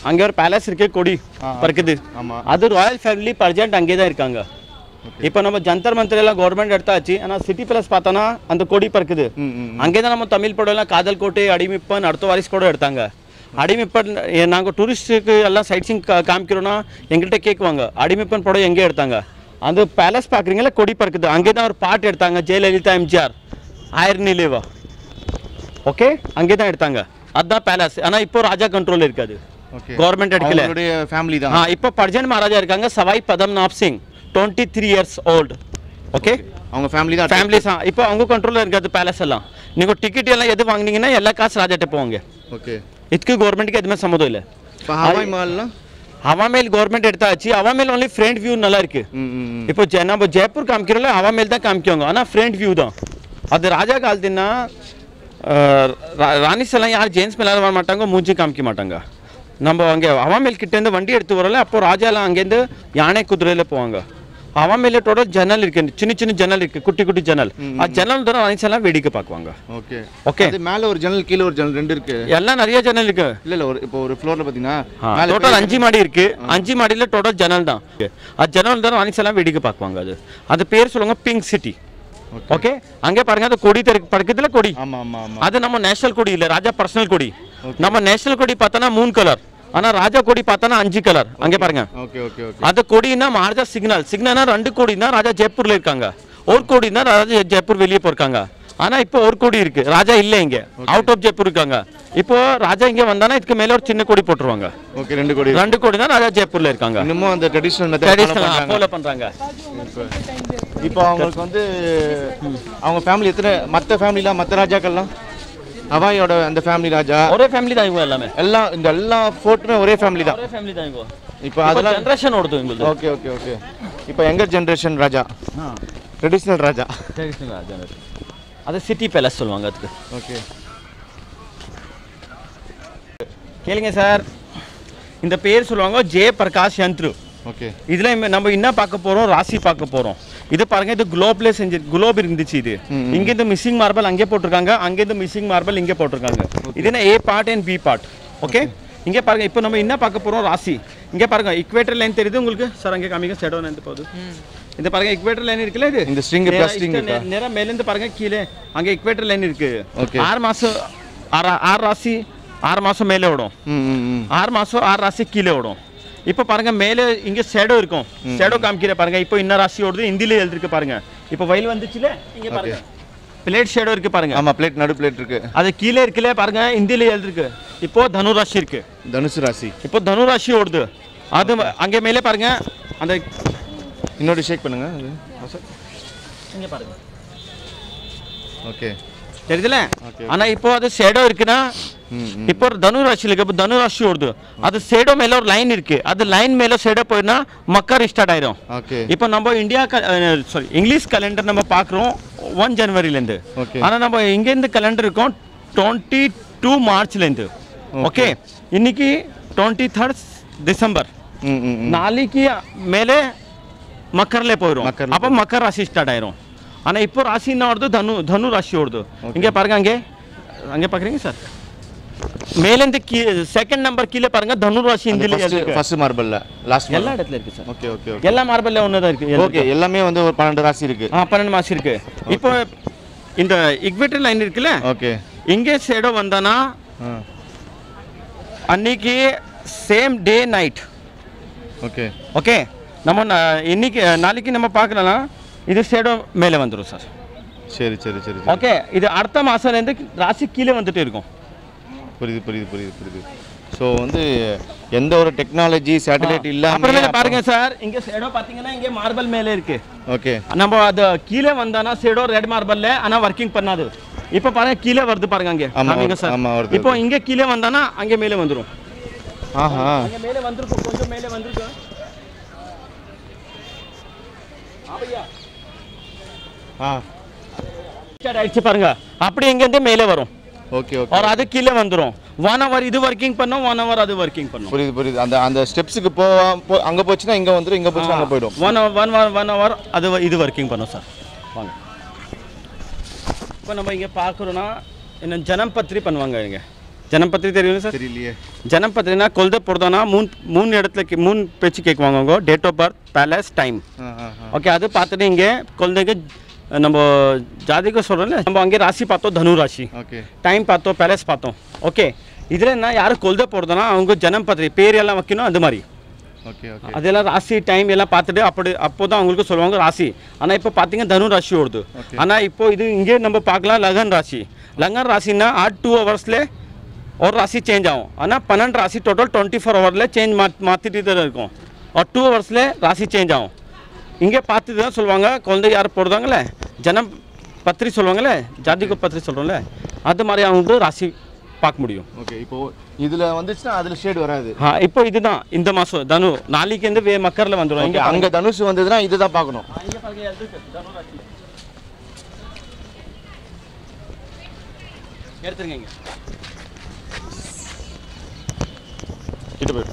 அங்கே ஒரு பேலஸ் இருக்கு கொடி பறக்குது ஆமா அது ராயல் ஃபேமிலி பர்ஜென்ட் அங்கே தான் இருக்காங்க இப்போ நம்ம ஜந்தர் மந்திர் எல்லாம் கவர்மெண்ட் எடுத்தாச்சு ஆனால் சிட்டி பிளஸ் பார்த்தோன்னா அந்த கொடி பறக்குது ம் ம் அங்கே தான் நம்ம தமிழ் படம் எல்லாம் காதல் கோட்டை அடிமிப்பன் அடுத்த வாரிசு கூட எடுத்தாங்க அடிமிப்பன் எ- நாங்க டூரிஸ்ட்டுக்கு எல்லாம் சைட் சீங் காமிக்கிறோன்னா எங்கள்கிட்ட கேட்குவாங்க அடிமிப்பன் படம் எங்கே எடுத்தாங்க அந்த பேலஸ் பார்க்குறீங்களா கொடி பறக்குது அங்கே தான் ஒரு பாட்டு எடுத்தாங்க ஜெயலலிதா எம்ஜிஆர் ஆயிரம் நிலைவா ஓகே அங்கே தான் எடுத்தாங்க அதுதான் பேலஸ் ஆனால் இப்போ ராஜா கண்ட்ரோல் இருக்காது ஓகே கவர்மெண்ட் எடுக்கல அவங்களுடைய ஃபேமிலி தான் ஆ இப்போ பர்ஜன் மகாராஜா இருக்காங்க Sawai Padmanabh Singh twenty three years old okay அவங்க ஃபேமிலி தான் ஃபேமிலிஸ் இப்போ அவங்க கண்ட்ரோலில் இருக்காது பேலஸ் எல்லாம் நீங்கள் டிக்கெட் எல்லாம் எது வாங்குனீங்கன்னா எல்லா காசு ராஜாட்ட போவாங்க ஓகே இதுக்கு கவர்மெண்ட்டுக்கு எதுவுமே சம்மதம் இல்லை இப்போ ஹவாய் மால்லாம் அவாமேல் கவர்மெண்ட் எடுத்தாச்சு அவாமேல் ஒன்லி ஃப்ரண்ட் வியூ நல்லா இருக்கு ம் ம் ம். இப்போ ஜெ- நம்ம ஜெய்ப்பூர் காமிக்கிறோம்ல அவாமேல் தான் காமிக்குவாங்க ஆனால் ஃப்ரண்ட் வியூ தான் அது ராஜா காலத்துனா ராணிஸ் எல்லாம் யார் ஜென்ஸ் மேலே வர மாட்டாங்க மூஞ்சி காமிக்க மாட்டாங்க நம்ம அங்கே அவாமேல் கிட்டேருந்து வண்டி எடுத்து வரல அப்போ ராஜாலாம் அங்கேருந்து யானை குதிரையில் போவாங்க அவாமேல டோட்டல் ஜன்னல் இருக்கு சின்ன சின்ன ஜன்னல் இருக்கு குட்டி குட்டி ஜன்னல் ஆ ஜன்னல் தான் ராணிஸ் எல்லாம் வேடிக்கை பார்க்குவாங்க ஓகே ஓகே அது மேல ஒரு ஜன்னல் கீழே ஒரு ஜன்னல் ரெண்டு இருக்கு எல்லாம் நிறைய ஜன்னல் இருக்கு இல்ல இல்ல ஒரு இப்போ ஒரு ஃப்ளோர்ல பாத்தீங்கன்னா மேல டோட்டல் அஞ்சு மாடி இருக்கு அஞ்சு மாடியில் டோட்டல் ஜன்னல் தான் அது ஜன்னல் தான் வாணிஸ் எல்லாம் வேடிக்கை பார்க்குவாங்க அது அது பேர் சொல்லுவாங்க பிங்க் சிட்டி ஓகே அங்கே பாருங்க அது கொடி தெருக்கு படுக்கிறதுல கொடி ஆமா ஆமா ஆமா அது நம்ம நேஷனல் கொடி இல்ல ராஜா பர்சனல் கொடி நம்ம நேஷனல் கொடி பார்த்தோன்னா மூணு கலர் ஆனா ராஜா கொடி பார்த்தோன்னா அஞ்சு கலர் அங்கே பாருங்க ஓகே ஓகே ஓகே அது கொடினா மகாராஜா சிக்னல் சிக்னல்னா ரெண்டு கோடினா ராஜா ஜெய்ப்பூர்ல இருக்காங்க ஒரு கோடினா ராஜா ஜெய்ப்பூர் வெளியே போயிருக்காங்க ஆனா இப்போ ஒரு கோடி இருக்கு ராஜா இல்ல இங்க அவுட் ஆஃப் ஜெய்ப்பூர் இருக்காங்க இப்போ ராஜா இங்க வந்தானா இதுக்கு மேல ஒரு சின்ன கொடி போட்டுருவாங்க ஓகே ரெண்டு கோடி ரெண்டு கோடி தான் ராஜா ஜெய்ப்பூர்ல இருக்காங்க இன்னமும் அந்த ட்ரெடிஷனல் மெத்தட் ட்ரெடிஷனல் ஃபாலோ பண்றாங்க இப்போ அவங்களுக்கு வந்து அவங்க ஃபேமிலி எத்தனை மற்ற ஃபேமிலிலாம் மற்ற ராஜாக்கள்லாம் ஹவாயோட அந்த ஃபேமிலி ராஜா ஒரே ஃபேமிலி தான் இவங்க எல்லாமே எல்லாம் இந்த எல்லா ஃபோர்ட்டுமே ஒரே ஃபேமிலி தான் ஒரே ஃபேமிலி தான் இவங்க இப்போ அதெல்லாம் ஜெனரேஷன் ஓடுது எங்களுக்கு ஓகே ஓகே ஓகே இப்போ எங்கர் ஜென்ரேஷன் ராஜா ட்ரெடிஷ்னல் ராஜா ட்ரெடிஷனல் ஜெனரேஷன் அது சிட்டி பேலஸ் சொல்லுவாங்க அதுக்கு ஓகே கேளுங்க சார் இந்த பேர் சொல்லுவாங்க ஜெய பிரகாஷ் யந்த்ரு ஓகே இதுல இம்ம- நம்ம என்ன பார்க்க போறோம் ராசி பார்க்க போறோம் இது பாருங்க இது குளோப்ல செஞ்சு குளோப் இருந்துச்சு இது இங்க இருந்து மிஸ்ஸிங் மார்பல் அங்கே போட்டிருக்காங்க அங்க இருந்து மிஸ்ஸிங் மார்பல் இங்கே போட்டிருக்காங்க இது என்ன A part and B part okay இங்கே பாருங்க இப்போ நம்ம என்ன பார்க்க போறோம் ராசி இங்கே பாருங்க இக்குவேட்டர் லைன் தெரியுது உங்களுக்கு சார் அங்கே காமிங்க ஷெடோ லைன் போகுது இந்த பாருங்க இக்குவேட்டர் லைன் இருக்குல்ல இது இந்த string நேரா plus string இஷ்ட இருக்கா? நே- நேரா மேலேருந்து பாருங்க கீழே அங்கே இக்குவேட்டர் லைன் இருக்கு Okay. ஆறு மாசம் ஆறு ஆறு ராசி ஆறு மாசம் மேலே விடும் ம் ம் ம் ஆறு மாசம் ஆறு ராசி கீழே விடும் இப்போ பாருங்க மேலே இங்க ஷேடோ இருக்கும் ஷேடோ காமிக்கிற பாருங்க இப்போ இன்ன ராசி ஓடுது ஹிந்தில எழுதிருக்கு பாருங்க இப்போ வயல் வந்துச்சுல இங்க பாருங்க பிளேட் ஷேடோ இருக்கு பாருங்க ஆமா பிளேட் நடு பிளேட் இருக்கு அது கீழே இருக்குல்ல பாருங்க ஹிந்தில எழுதிருக்கு இப்போ தனு ராசி இருக்கு தனுசு ராசி இப்போ தனு ராசி ஓடுது அது அங்கே மேலே பாருங்க அந்த இன்னொரு ஷேக் பண்ணுங்க அது இங்க பாருங்க ஓகே தெரியுதுல Okay. ஆனா இப்போ அது ஷேடோ இருக்குன்னா ம் ம் இப்போ ஒரு தனு ராசி இருக்கு இப்போ தனு ராசி ஓடுது அது ஷேடோ மேல ஒரு லைன் இருக்கு அது லைன் மேல ஷேடோ போயினா மக்கர் ஸ்டார்ட் ஆயிடும் ஓகே இப்போ நம்ம இந்தியா சாரி இங்கிலீஷ் கேலண்டர் நம்ம பார்க்குறோம் ஒன் ஜனவரிலேருந்து Okay. ஆனால் நம்ம இங்கேருந்து கேலண்டர் இருக்கோம் டுவெண்ட்டி டூ மார்ச்லேருந்து ஓகே இன்னைக்கு டுவெண்ட்டி தேர்ட் டிசம்பர் ம் ம் ம் நாளைக்கு மேலே மக்கர்ல போயிடும் மக்கர்ல அப்போ மக்கர் ராசி ஸ்டார்ட் ஆயிரும் ஆனா இப்போ ராசி என்ன வருது தனு தனு ராசி வருது இங்கே பாருங்க அங்கே அங்கே பார்க்குறீங்க சார் மேலேருந்து கீ செகண்ட் நம்பர் கீழே பாருங்க தனு ராசி இந்தியில இருக்கு ஃபர்ஸ்ட் மார்பல்ல லாஸ்ட் எல்லா இடத்துல இருக்கு சார் ஓகே ஓகே ஓகே எல்லா மார்பல்ல ஒன்று தான் இருக்கு ஓகே எல்லாமே வந்து ஒரு பன்னெண்டு ராசி இருக்கு ஆ பன்னெண்டு மாசம் இருக்கு இப்போ இந்த இக்வேட்டர் லைன் இருக்குல்ல ஓகே இங்கே ஷேடோ வந்தானா ஆ அன்னைக்கு same day night okay okay நம்ம நா- இன்னைக்கு நாளைக்கு நம்ம பார்க்கலாம் இது ஷேடோ மேலே வந்துடும் சார் சரி சரி சரி சரி ஓகே இது அடுத்த மாதம்லேருந்து ராசி கீழே வந்துட்டு இருக்கும் புரியுது புரியுது புரியுது புரியுது ஸோ வந்து எந்த ஒரு டெக்னாலஜி சேட்டலைட் அப்புறமேல இல்லாம பாருங்க சார் இங்க ஷேடோ பாத்தீங்கன்னா இங்கே மார்பல் மேலே இருக்கு ஓகே நம்ம அது கீழே வந்தானா ஷேடோ ரெட் மார்பல்ல ஆனா ஒர்க்கிங் பண்ணாது இப்போ பாருங்க கீழே வருது பாருங்க அங்கே ஆமா, காமிங்க சார் ஆமா, வருது, இப்போ இங்கே கீழே வந்தானா அங்கே மேலே வந்துடும் ஆஹா அங்கே மேலே வந்திருக்கும் கொஞ்சம் மேலே வந்திருக்கும் ஆ ஸ்டார்ட் ஆயிடுச்சு பாருங்க அப்படி இங்கேருந்து மேலே வரும் ஓகே ஓகே और அது கீழே வந்துரும் ஒன் ஹவர் இது ஒர்க்கிங் பண்ணும் ஒன் ஹவர் அது ஒர்க்கிங் பண்ணும் புரியுது புரியுது அந்த அந்த ஸ்டெப்ஸுக்கு போவா போ அங்கே போச்சுன்னா இங்கே வந்துடும் இங்கே போச்சுன்னா அங்கே போயிடும் ஒன் ஒன் ஒன் ஹவர் அது வ- இது ஒர்க்கிங் பண்ணும் சார் வாங்க இப்போ நம்ம இங்கே பார்க்குறோன்னா என்ன ஜனம் பத்திரி பண்ணுவாங்க இங்கே ஜனம்பத்திரி தெரியும் சார் தெரியலையே ஜனம்பத்திரினா கொல்த போகிறதோன்னா மூணு மூணு இடத்துல கே- மூணு பேச்சு கேட்குவாங்க அவங்க date of birth place time ஆ ஆ ஆ ஓகே அது பார்த்துட்டு இங்கே குழந்தைக்கு நம்ம ஜாதிக்கு சொல்கிறோம்ல நம்ம அங்கே ராசி பார்த்தோம் தனு ராசி ஓகே டைம் பார்த்தோம் பேலஸ் பார்த்தோம் ஓகே இதில் என்ன யாரும் கொல்த போகிறதுனா அவங்க ஜனம் பத்திரி பேர் எல்லாம் வைக்கணும் அது மாதிரி ஓகே ஓகே அதெல்லாம் ராசி டைம் எல்லாம் பார்த்துட்டு அப்படி அப்போ தான் அவங்களுக்கு சொல்லுவாங்க ராசி ஆனால் இப்போ பார்த்தீங்க தனு ராசி ஓடுது Okay. ஆனால் இப்போ இது இங்கே நம்ம பார்க்கலாம் லகன் ராசி லகன் ராசினா ஆட் டூ ஹவர்ஸ்ல ஒரு ராசி சேஞ்ச் ஆகும் ஆனால் பன்னெண்டு ராசி டோட்டல் டுவெண்ட்டி ஃபோர் ஹவரில் சேஞ்ச் மா மாற்றிட்டு தான் இருக்கும் ஒரு டூ ஹவர்ஸில் ராசி சேஞ்ச் ஆகும் இங்கே பார்த்துட்டு தான் சொல்லுவாங்க குழந்தை யார் போடுறாங்களே ஜனம் பத்திரி சொல்லுவாங்கல்ல ஜாதிக்கு பத்திரி சொல்கிறோம்ல அது மாதிரி அவங்க ராசி பார்க்க முடியும் ஓகே இப்போ இதுல வந்துச்சுன்னா அதுல ஷேட் வராது ஆ இப்போ இதுதான் இந்த மாதம் தனு நாளைக்கு வந்து வே மக்கரில் வந்துடும் ஓகே அங்க தனுஷ் வந்ததுன்னா இதுதான் பார்க்கணும் இங்கே பாருங்க எதுக்கு தனு ராசி எடுத்துருங்க இங்க கிட்ட போயிரு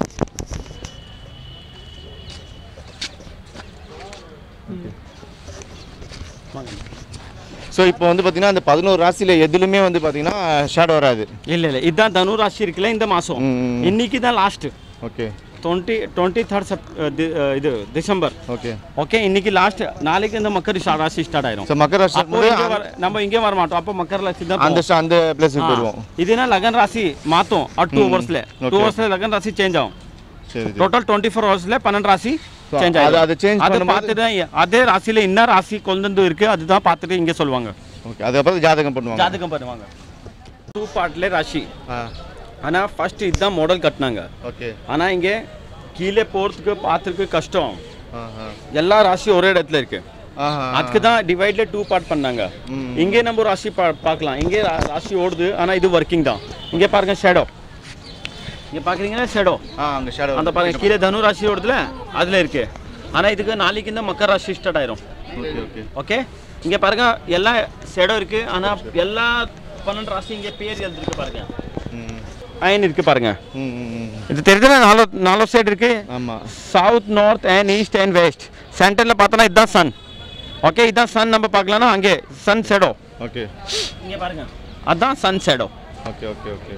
ஸோ இப்போ வந்து பார்த்தீங்கன்னா அந்த பதினோரு ராசியில் எதுலுமே வந்து பார்த்தீங்கன்னா ஷேடோ வராது இல்லை இல்லை இதுதான் தனு ராசி இருக்குல்ல இந்த மாதம் ம். இன்னைக்கு தான் last okay twenty twenty third Sep தி- அஹ் இது டிசம்பர் ஓகே ஓகே இன்னைக்கு லாஸ்ட் நாளைக்கு இந்த மக்கர் ஸ்டா- ராசி ஸ்டார்ட் ஆயிரும் ஸோ மக்கர் ராசி அப்போ இங்கே வர நம்ம இங்கே வர மாட்டோம் அப்போ மக்கர் ராசி தான் அந்த ஷ- அந்த பிளேஸுக்கு போயிடுவோம் இதுனா லகன் ராசி மாத்தோம் டூ ஹவர்ஸ்ல டூ Okay. ஹவர்ஸ்ல லகன் ராசி சேஞ்ச் ஆகும் சரி சரி டோட்டல் டுவெண்ட்டி ஃபோர் ஹவர்ஸ்ல பன்னெண்டு ராசி So, சேஞ்ச் அது- ஆகும் அது change அது பண்ணும்போது- பார்த்துட்டு தான் அதே ராசியில என்ன ராசி கொண்டு இருக்கு அதுதான் பார்த்துட்டு இங்கே சொல்லுவாங்க ஓகே அதுக்கப்புறம் ஜாதகம் பண்ணுவாங்க ஜாதகம் பண்ணுவாங்க டூ பார்ட்ல ராசி ஆ ஆனா ஃபர்ஸ்ட் இதுதான் மாடல் கட்டினாங்க ஓகே ஆனா இங்கே கீழே போறதுக்கு பார்த்துருக்கு கஷ்டம் ஆ ஆ எல்லா ராசி ஒரே இடத்துல இருக்கு ஆஹா அதுக்கு தான் டிவைட்ல டூ பார்ட் பண்ணாங்க ம். இங்கே நம்ம ராசி பா- பார்க்கலாம் இங்கே ரா- ராசி ஓடுது ஆனா இது ஒர்க்கிங் தான் இங்கே பாருங்க ஷேடோ இங்கே பார்க்குறீங்கன்னா ஷேடோ ஆ அங்க ஷேடோ அந்த பாருங்க கீழே தனு ராசி ஓடுதுல அதுல இருக்கு ஆனா இதுக்கு நாளைக்கு இந்த மக்கர் ராசி ஸ்டார்ட் ஆயிரும் ஓகே ஓகே ஓகே இங்க பாருங்க எல்லா ஷேடோ இருக்கு ஆனா எல்லா பன்னெண்டு ராசி இங்க பேர் எழுதிருக்கு பாருங்க ம் அயன் இருக்கு பாருங்க ம் ம், ம் இது தெரியுதுல நாலு நாலு சைடு இருக்கு ஆமாம் south north and east and west சென்டரில் பார்த்தோன்னா இதுதான் சன் ஓகே இதுதான் சன் நம்ம பார்க்கலாம்னா அங்கே சன் ஷேடோ ஓகே இங்கே பாருங்க அதான் sun shadow okay okay okay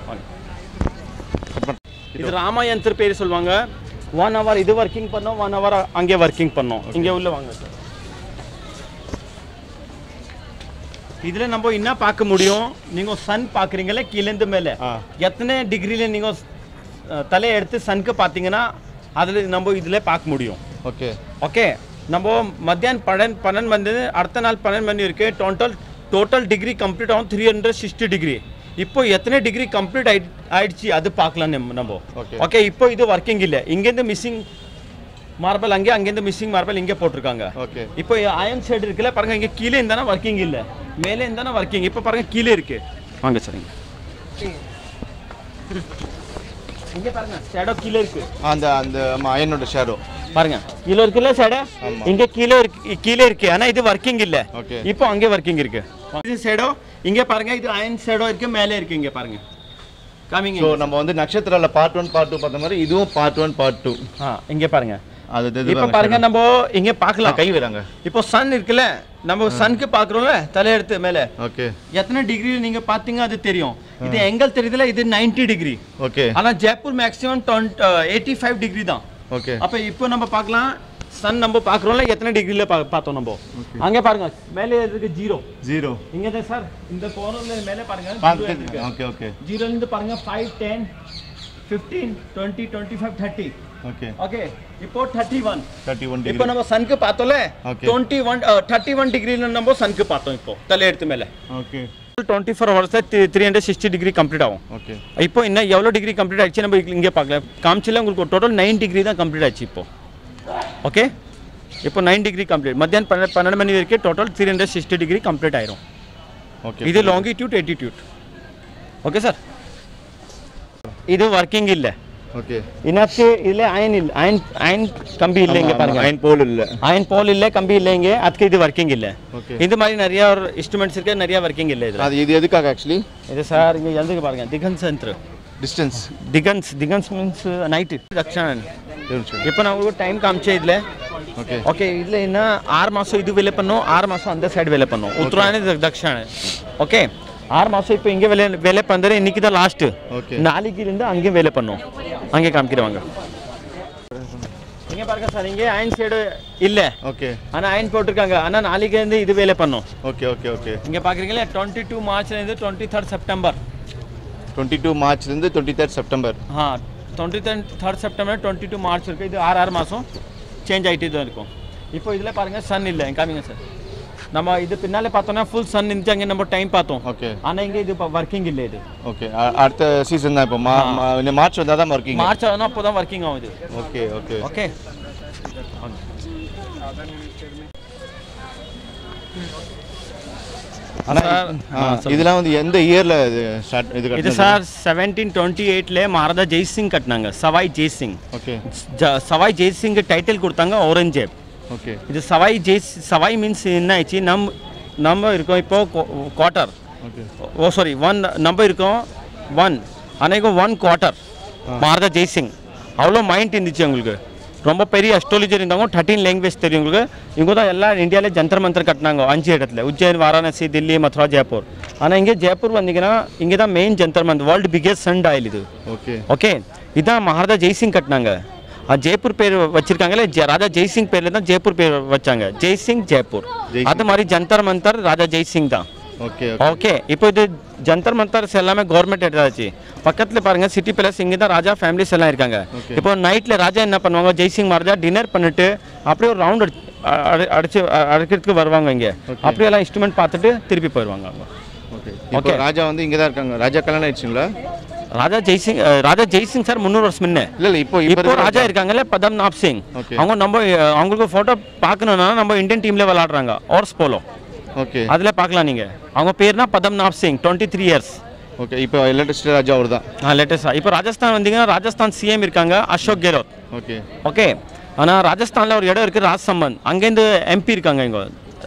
இது ராமாயந்திர பேர் சொல்லுவாங்க ஒன் ஹவர் இது ஒர்க்கிங் பண்ணோம் ஒன் ஹவர் அங்கே ஒர்க்கிங் பண்ணோம் இங்கே உள்ள வாங்க சார் இதில் நம்ம என்ன பார்க்க முடியும் நீங்கள் சன் பார்க்குறீங்களே கீழேருந்து மேலே ஆ எத்தனை டிகிரியில் நீங்கள் தலையை எடுத்து சனுக்கு பார்த்தீங்கன்னா அதில் நம்ம இதில் பார்க்க முடியும் ஓகே ஓகே நம்ம மத்தியானம் பன்னெண்டு பன்னெண்டு மணி அடுத்த நாள் பன்னெண்டு மணி இருக்கு டோட்டல் டோட்டல் டிகிரி கம்ப்ளீட் ஆகும் த்ரீ ஹண்ட்ரட் சிக்ஸ்டி டிகிரி இப்போ எத்தனை டிகிரி கம்ப்ளீட் ஆயி ஆயிடுச்சு அது பார்க்கலாம் நம்ம நம்ம Okay. ஓகே இப்போ இது ஒர்க்கிங் இல்லை இங்கேருந்து மிஸ்ஸிங் மார்பல் அங்கே அங்கேருந்து மிஸ்ஸிங் மார்பல் இங்கே போட்டிருக்காங்க ஓகே இப்போ அயன் சைடு இருக்குல்ல பாருங்க இங்கே கீழே இருந்தானா ஒர்க்கிங் இல்லை மேலே இருந்தானா ஒர்க்கிங் இப்போ பாருங்க கீழே இருக்கு வாங்க சார் இங்க இங்கே பாருங்க ஷேடோ கீழே இருக்கு அந்த அந்த ஆமா அயனோட ஷேடோ பாருங்க கீழே இருக்குல்ல சைடு ஆமா. இங்க கீழே இருக்கு கீழே இருக்கு ஆனா இது ஒர்க்கிங் இல்ல ஓகே இப்போ அங்கே ஒர்க்கிங் இருக்கு இது ஷேடோ இங்க பாருங்க இது அயன் ஷேடோ இருக்கு மேலே இருக்கு இங்க பாருங்க காமிங்க ஸோ நம்ம வந்து நட்சத்திரால பார்ட் ஒன் பார்ட் டூ பார்த்த மாதிரி இதுவும் பார்ட் ஒன் பார்ட் டூ ஆ இங்க பாருங்க அது இது இப்போ பாருங்க நம்ம இங்க பார்க்கலாம் கை வராங்க இப்போ சன் இருக்குல்ல நம்ம சனுக்கு பாக்குறோம்ல தலையெடுத்து மேலே ஓகே எத்தனை டிகிரி நீங்க பாத்தீங்க அது தெரியும் இது எங்கல் தெரியுதுல இது 90 டிகிரி ஓகே ஆனா Jaipur maximum eighty five degree தான் ஓகே அப்ப இப்போ நம்ம பார்க்கலாம் சன் நம்ம பார்க்குறோம்ல எத்தனை டிகிரில பா பார்த்தோம் நம்ம அங்கே பாருங்க மேலே இருக்கு ஜீரோ ஜீரோ இங்க தான் சார் இந்த கோனர்ல மேலே பாருங்க zero பார்த்து இருக்கு ஓகே ஓகே ஜீரோல இருந்து பாருங்க five ten fifteen twenty twenty five thirty okay okay இப்போ தேர்ட்டி ஒன் தேர்ட்டி ஒன் இப்போ நம்ம சனுக்கு பார்த்தோம்ல Okay. Twenty one thirty one டிகிரில நம்ம சனுக்கு பார்த்தோம் இப்போ தலை எடுத்து மேலே ஓகே டுவெண்ட்டி ஃபோர் ஹவர்ஸ்ல three hundred sixty degree complete ஆகும் ஓகே இப்போ இன்னும் எவ்வளோ டிகிரி கம்ப்ளீட் ஆயிடுச்சு நம்ம இங்கே பார்க்கல காமிச்சில உங்களுக்கு டோட்டல் நைன் டிகிரி தான் கம்ப்ளீட் ஆச்சு இப்போ ஓகே இப்போ நைன் டிகிரி கம்ப்ளீட் மத்தியானம் பன்னெண்டு பன்னெண்டு மணி வரைக்கும் total three hundred sixty degree complete ஆயிரும் ஓகே இது லாங்கிடியூட் எட்டிடியூட் ஓகே சார் இது ஒர்க்கிங் இல்லை ஓகே இன்னக்கு இதில் அயன் இல்லை அயன் அயன் கம்பி இல்லை இங்கே பாருங்க அயன் போல் இல்ல அயன் போல் இல்லை கம்பி இல்லை இங்கே அதுக்கு இது ஒர்க்கிங் இல்லை ஓகே இது மாதிரி நிறைய ஒரு இன்ஸ்ட்ருமெண்ட்ஸ் இருக்கு நிறைய ஒர்க்கிங் இல்லை இதில் அது இது எதுக்காக ஆக்சுவலி இது சார் இங்கே எழுதுக்கு பாருங்க திகன் சென்ட்ரு டிஸ்டன்ஸ் ದಿಗನ್ಸ್ ದಿಗನ್ಸ್ ಮೀನ್ಸ್ ನೈಟ್ ದಕ್ಷಿಣ இப்போ நான் உங்களுக்கு டைம் காமிச்சேன் இதில் ஓகே ஓகே இதில் என்ன ஆறு மாதம் இது வேலை பண்ணோம் ஆறு மாதம் அந்த சைடு வேலை பண்ணோம் உத்தராயண தக்ஷான ஓகே ஆறு மாதம் இப்போ இங்கே வேலை வேலை பண்ணுறது இன்னைக்கு தான் லாஸ்ட்டு ஓகே நாளைக்கு இருந்து அங்கேயும் வேலை பண்ணோம் அங்கே காமிக்கிறவாங்க இங்கே பாருங்க சார் இங்கே அயன் ஷேடு இல்லை ஓகே ஆனால் அயன் போட்டிருக்காங்க ஆனால் நாளைக்கு இருந்து இது வேலை பண்ணோம் ஓகே ஓகே ஓகே இங்கே பார்க்குறீங்களா டுவெண்ட்டி டூ மார்ச்லேருந்து twenty third September twenty two மார்ச்லேருந்து டுவெண்ட்டி தேர்ட் செப்டம்பர் ஆ twenty third September twenty two March இருக்குது இது ஆறு ஆறு மாதம் சேஞ்ச் ஆகிட்டே தான் இருக்கும் இப்போ இதில் பாருங்கள் சன் இல்லை காமிங்க சார் நம்ம இது பின்னாலே பார்த்தோம்னா ஃபுல் சன் இருந்துச்சு அங்கே நம்ம டைம் பார்த்தோம் ஓகே ஆனால் இங்கே இது இப்போ ஒர்க்கிங் இல்லை இது ஓகே அடுத்த சீசன் தான் இப்போ மா மா- இந்த மார்ச் வந்தால் தான் ஒர்க்கிங் மார்ச் ஆனால் அப்போ தான் ஒர்க்கிங் ஆகுது ஓகே ஓகே ஓகே ஆனால் இதெல்லாம் வந்து எந்த இயரில் இது ஸ்டார்ட் இது இது கட்டினது? சார் செவன்டீன் டுவெண்ட்டி எயிட்ல மகாராஜா ஜெய்சிங் கட்டினாங்க சவாய் ஜெய்சிங் ஓகே ஜ- சவாய் ஜெய்சிங் டைட்டில் கொடுத்தாங்க ஔரங்கஜேப் ஓகே இது சவாய் ஜெய் சவாய் மீன்ஸ் என்ன ஆயிடுச்சு நம் நம்ம இருக்கோம் இப்போ quarter okay oh sorry one நம்ம இருக்கோம் ஒன் அன்னைக்கும் ஒன் குவார்ட்டர் மகாராஜா ஜெய்சிங் அவ்வளோ மைண்ட் இருந்துச்சு உங்களுக்கு ரொம்ப பெரிய அஸ்ட்ராலஜர் இருந்தாங்க தேர்ட்டீன் லாங்குவேஜ் தெரியும் உங்களுக்கு இவங்க தான் எல்லா இந்தியாவிலே ஜந்தர் மந்தர் கட்டினாங்க அஞ்சு இடத்துல உஜ்ஜைன் வாரணாசி தில்லி மதுரா ஜெயப்பூர் ஆனால் இங்கே ஜெயப்பூர் வந்தீங்கன்னா இங்கே தான் main Jantar Mantar world biggest sundial இது ஓகே ஓகே இதான் மகாராஜா ஜெய்சிங் கட்டினாங்க ஆ, ஜெய்ப்பூர் பேர் வச்சிருக்காங்களே ஜெ- ராஜா ஜெய்சிங் பேர்ல தான் ஜெய்ப்பூர் பேர் வச்சாங்க ஜெய்சிங் ஜெய்ப்பூர் ஜெய்சிங். அது மாதிரி ஜந்தர் மந்தர் ராஜா ஜெய்சிங் தான் ஓகே ஓகே இப்போ இது ஜந்தர் மந்தர்ஸ் எல்லாமே கவர்மெண்ட் எடுத்தாச்சு பக்கத்தில் பாருங்க சிட்டி பேலஸ் இங்கே தான் ராஜா ஃபேமிலிஸ் எல்லாம் இருக்காங்க Okay. இப்போ நைட்டில் ராஜா என்ன பண்ணுவாங்க ஜெய்சிங் மகாராஜா டின்னர் பண்ணிட்டு அப்படியே ஒரு ரவுண்ட் அடிச்சு அ- அடிக்கிறதுக்கு வருவாங்க இங்கே அப்படியே எல்லாம் இன்ஸ்ட்ருமெண்ட் பார்த்துட்டு திருப்பி போயிடுவாங்க அவங்க ஓகே இப்போ ராஜா வந்து இங்கே தான் இருக்காங்க ராஜா கல்யாணம் ஆயிடுச்சுங்களா ராஜா ஜெய்சிங் அஹ், ராஜா ஜெய்சிங் சார் முந்நூறு வருஷம் முன்னே இல்லை இல்லை இப்போ இப்போ இப்போ ராஜா இருக்காங்கல்ல பதம் நாப் சிங் Okay. அவங்க நம்ம அஹ், அவங்களுக்கு ஃபோட்டோ பார்க்கணுன்னா நம்ம இந்தியன் டீமில் விளாடுறாங்க ஹார்ஸ் போலோ ஓகே அதில் பார்க்கலாம் நீங்கள் அவங்க பேர்னா Padmanabh Singh twenty three years okay இப்போ எலக்ட்ரிசிட்டி ராஜா அவர் தான் லேட்டஸ்டாக இப்போ ராஜஸ்தான் வந்தீங்கன்னா ராஜஸ்தான் சிஎம் இருக்காங்க அசோக் கெலோட் ஓகே ஓகே ஆனால் ராஜஸ்தானில் ஒரு இடம் இருக்குது ராஜ் சம்பந்த் அங்கேருந்து எம்பி இருக்காங்க இங்கே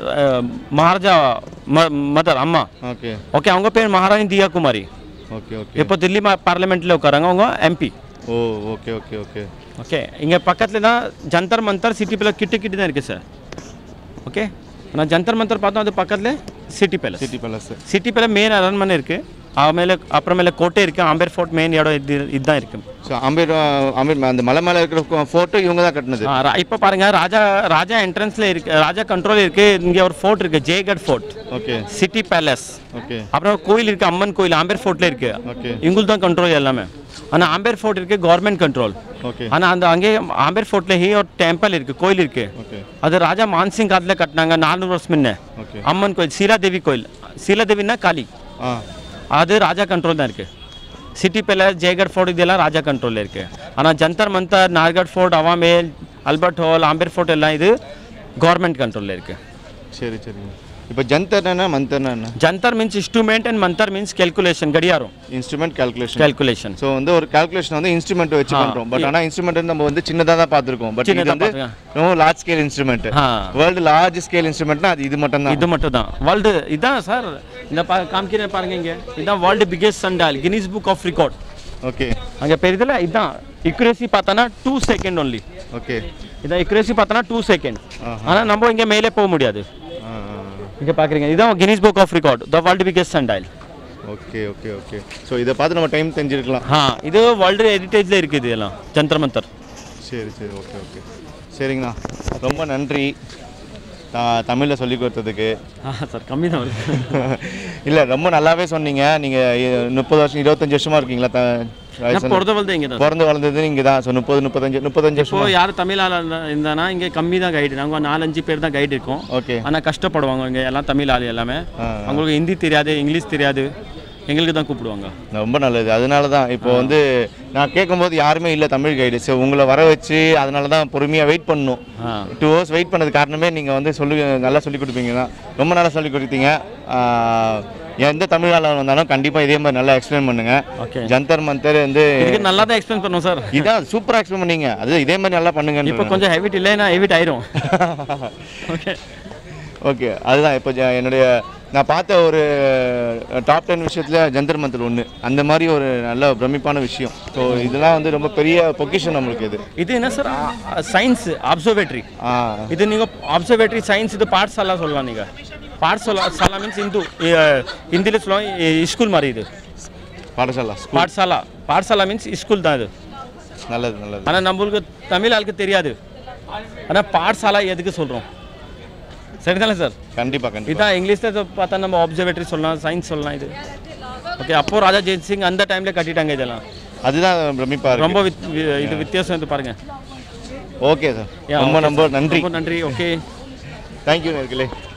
மகாராஜா ம மதர் அம்மா ஓகே ஓகே அவங்க பேர் மகாராணி தியா குமாரி ஓகே ஓகே இப்போ தில்லி பார்லிமெண்ட்டில் உட்காராங்க அவங்க MP oh okay okay okay okay இங்கே பக்கத்தில் தான் ஜந்தர் மந்தர் சிட்டி பேலஸ் கிட்ட கிட்ட தான் இருக்குது சார் ஓகே நான் ஜந்தர் மந்தர் பார்த்தோம் அது பக்கத்தில் city palace city palace city palace main அரண்மனை இருக்குது ஆಮೇಲೆ அப்புறமேல கோட்டை இருக்குது ஆம்பேர் ஃபோர்ட் மெயின் இடம் இது இதுதான் இருக்குது ஸோ அம்பேர் அம்பேர் அந்த மலை மேலே இருக்கிற ஃபோட்டோ இவங்க தான் கட்டினது ஆ, ரா- இப்போ பாருங்க ராஜா ராஜா என்ட்ரன்ஸ்ல இருக்கு ராஜா கண்ட்ரோல் இருக்கு இங்க ஒரு ஃபோர்ட் இருக்கு Jaigarh fort okay city palace okay அப்புறம் கோயில் இருக்கு அம்மன் கோயில் ஆம்பேர் ஃபோர்ட்ல இருக்கு ஓகே இங்களுக்கு தான் கண்ட்ரோல் எல்லாமே ஆனா ஆம்பேர் ஃபோர்ட் இருக்கு கவர்மெண்ட் கண்ட்ரோல் ஓகே ஆனா அந்த அங்கே ஆம்பேர் ஃபோர்ட்ல ஹி ஒரு டெம்பிள் இருக்கு கோயில் இருக்கு ஓகே அது ராஜா மான்சிங் காலத்துல கட்டினாங்க நானூறு வருஷம் முன்ன ஓகே அம்மன் கோயில் சீலாதேவி கோயில் சீலாதேவின்னா காளி ஆ அது ராஜா கண்ட்ரோல் தான் இருக்கு சிட்டி பேலஸ் ஜெயகட் ஃபோர்ட் இதெல்லாம் ராஜா கண்ட்ரோலில் இருக்கு ஆனால் ஜந்தர் மந்தர் நார்கட் ஃபோர்ட் அவாமேல் அல்பர்ட் ஹால் ஆம்பேர் ஃபோர்ட் எல்லாம் இது கவர்மெண்ட் கண்ட்ரோலில் இருக்கு சரி சரிங்க இப்போ ஜந்தர்னா மந்தர்னா என்ன Jantar means instrument and Mantar means calculation கடியாரம் இன்ஸ்ட்ருமெண்ட் கால்குலேஷன் கேல்குலேஷன் ஸோ வந்து ஒரு கால்குலேஷன் வந்து இன்ஸ்ட்ருமெண்ட் வச்சு ஆ. பண்ணுறோம் பட் ஆனால் இன்ஸ்ட்ருமெண்ட் நம்ம வந்து சின்னதாக தான் பார்த்துருக்கோம் பட் இது சின்னதா வந்து ரொம்ப லார்ஜ் ஸ்கேல் இன்ஸ்ட்ருமெண்ட் ஆ வேர்ல்டு லார்ஜ் ஸ்கேல் இன்ஸ்ட்ருமெண்ட்னா அது இது மட்டும் தான் இது மட்டும் தான் வேர்ல்டு இதான் சார் இந்த பா காமிக்கிறேன் பாருங்க இங்கே இதுதான் world biggest sundial Guinness book of record okay அங்கே பெரியதில் இதுதான் இக்குரேசி பார்த்தோன்னா டூ செகண்ட் ஒன்லி ஓகே இதான் இக்குரேசி பார்த்தோன்னா டூ செகண்ட் ஆஹா. ஆனால் நம்ம இங்கே மேலே போக முடியாது இங்கே பார்க்குறீங்க இதுதான் Guinness book of record the world biggest sundial okay okay okay so இதை பார்த்து நம்ம டைம் தெரிஞ்சிருக்கலாம் ஆ இது வேர்ல்டு ஹெரிட்டேஜில் இருக்குது இதெல்லாம் ஜந்தர் மந்தர் சரி சரி ஓகே ஓகே சரிங்கண்ணா ரொம்ப நன்றி தமிழில் சொல்லி கொடுத்ததுக்கு ஆ சார் கம்மி தான் வருது இல்லை ரொம்ப நல்லாவே சொன்னீங்க நீங்கள் முப்பது வருஷம் இருபத்தஞ்சி வருஷமாக இருக்கீங்களா த நான் பிறந்த வளர்ந்து இங்கே தான் பிறந்து வளர்ந்தது இங்கே தான் ஸோ முப்பது முப்பத்தஞ்சு முப்பத்தஞ்சு இப்போ வருஷம் யார் தமிழ் ஆள் இருந்தானா இங்கே கம்மி தான் கைடு நாங்கள் நாலஞ்சு பேர் தான் கைடு இருக்கோம் ஓகே ஆனால் கஷ்டப்படுவாங்க இங்கே எல்லாம் தமிழ் ஆள் எல்லாமே ஆ. அவங்களுக்கு ஹிந்தி தெரியாது இங்கிலீஷ் தெரியாது எங்களுக்கு தான் கூப்பிடுவாங்க ரொம்ப நல்லது அதனால தான் இப்போ வந்து நான் கேட்கும்போது யாருமே இல்லை தமிழ் கைடு ஸோ உங்களை வர வச்சு அதனால தான் பொறுமையாக வெயிட் பண்ணணும் ஆ டூ ஹவர்ஸ் வெயிட் பண்ணது காரணமே நீங்கள் வந்து சொல்லி நல்லா சொல்லி கொடுப்பீங்க தான் ரொம்ப நல்லா சொல்லி கொடுத்தீங்க ஆஹ், எந்த தமிழ் ஆளர் வந்தாலும் கண்டிப்பாக இதே மாதிரி நல்லா எக்ஸ்பிளைன் பண்ணுங்க ஓகே ஜந்தர் மந்தர் வந்து இதுக்கு நல்லா தான் எக்ஸ்பிளைன் பண்ணுவோம் சார் இதான் சூப்பராக எக்ஸ்பிளைன் பண்ணீங்க அது இதே மாதிரி நல்லா இப்போ பண்ணுங்க கொஞ்சம் ஹெவிட் இல்லைன்னா ஹெவிட் ஆயிரும் ஓகே ஓகே அதுதான் இப்போ ஜ- என்னுடைய நான் பார்த்த ஒரு டாப் டென் விஷயத்தில் ஜந்தர் மந்தர் ஒன்று அந்த மாதிரி ஒரு நல்ல பிரமிப்பான விஷயம் ஸோ இதெல்லாம் வந்து ரொம்ப பெரிய பொக்கிஷன் நம்மளுக்கு இது இது என்ன சார் சயின்ஸ் அப்சர்வேட்டரி ஆ இது நீங்கள் அப்சர்வேட்டரி சயின்ஸ் இது பார்ட்ஸ் எல்லாம் சொல்லலாம் நீங்கள் பாட்சாலா சாலா மீன்ஸ் இந்து ஹிந்தியில் சொல்லுவாங்க ஸ்கூல் மாதிரி இது பாடசாலா ஸ்கூல் பாட்சாலா பாட்சாலா மீன்ஸ் ஸ்கூல் தான் இது நல்லது நல்லது ஆனால் நம்மளுக்கு தமிழ் ஆளுக்கு தெரியாது ஆனால் பாட்சாலா எதுக்கு சொல்கிறோம் சரிதானே சார் கண்டிப்பாக கண்டிப்பாக இதான் இங்கிலீஷில் பார்த்தா நம்ம ஆப்சர்வேட்டரி சொல்லலாம் சயின்ஸ் சொல்லலாம் இது ஓகே அப்போ ராஜா ஜெயந்த் சிங் அந்த டைமில் கட்டிட்டாங்க இதெல்லாம் அதுதான் பிரமிப்பாக இருக்கு ரொம்ப வித்- வி- இது வித்தியாசம் இது பாருங்க ஓகே சார் Yeah, ரொம்ப okay, ரொம்ப sir. நன்றி ரொம்ப நன்றி ஓகே தேங்க்யூ நேர்களே